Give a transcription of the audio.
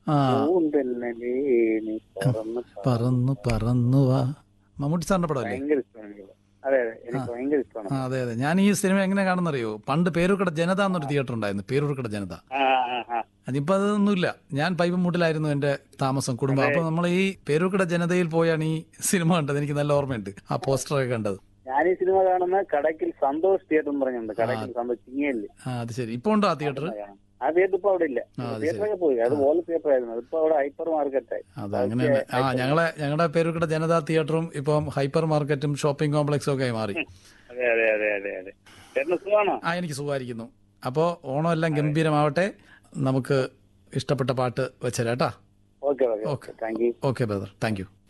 ആ പൂന്തല്ലലേ നീ പറന്ന് പറ. പറന്നു പറന്നു വാ മമ്മൂട്ടി സാറിന്റെ പടമല്ലേ ഭയങ്കര ഇഷ്ടമാണ് എനിക്ക്. അതെ അതെ എനിക്ക് ഭയങ്കര ഇഷ്ടമാണ് ആ അതെ അതെ ഞാൻ ഈ സിനിമ എങ്ങനെ കാണുന്നറിയോ പണ്ട് പേരൂർക്കട ജനത എന്നൊരു തിയേറ്റർ ഉണ്ടായിരുന്നു പേരൂർക്കട ജനത ആ ആ ആ അതിപ്പോ അതൊന്നുമില്ല ഞാൻ പൈപ്പ് മൂട്ടിലായിരുന്നു എന്റെ താമസം കുടുംബം അപ്പൊ നമ്മൾ ഈ പേരൂർക്കട ജനതയിൽ പോയാണ് ഈ സിനിമ കണ്ടത് എനിക്ക് നല്ല ഓർമ്മയുണ്ട് ആ പോസ്റ്ററൊക്കെ കണ്ടത് ഞാൻ ഈ സിനിമ കാണുന്ന കടക്കിൽ സന്തോഷ് തിയേറ്റർ എന്ന് പറഞ്ഞിട്ടുണ്ട് കടക്കിൽ സന്തോഷ് ചിങ്ങയില് ആ അത് ശരി ഇപ്പൊ ഉണ്ടോ ആ തിയേറ്റർ ആ തിയേറ്റർ ഇപ്പൊ അവിടെ ഇല്ല ആ, അത് തിയേറ്ററൊക്കെ പോയി അത് വോൾ തിയേറ്റർ ആയിരുന്നു അതിപ്പോ അവിടെ ഹൈപ്പർ മാർക്കറ്റായി അത് അങ്ങനെയാണ് ആ ഞങ്ങളെ ഞങ്ങളുടെ പേരൂർക്കട ജനതാ തിയേറ്ററും ഇപ്പം ഹൈപ്പർ മാർക്കറ്റും ഷോപ്പിംഗ് കോംപ്ലക്സും ഒക്കെ ആയി മാറി അതെ അതെ അതെ അതെ അതെ ചേട്ടന് സുഖമാണോ ആ എനിക്ക് സുഖമായിരിക്കുന്നു അപ്പോൾ ഓണം എല്ലാം ഗംഭീരമാവട്ടെ നമുക്ക് ഇഷ്ടപ്പെട്ട പാട്ട് വെച്ചേരാട്ടാ okay okay okay. Thank you okay brother thank U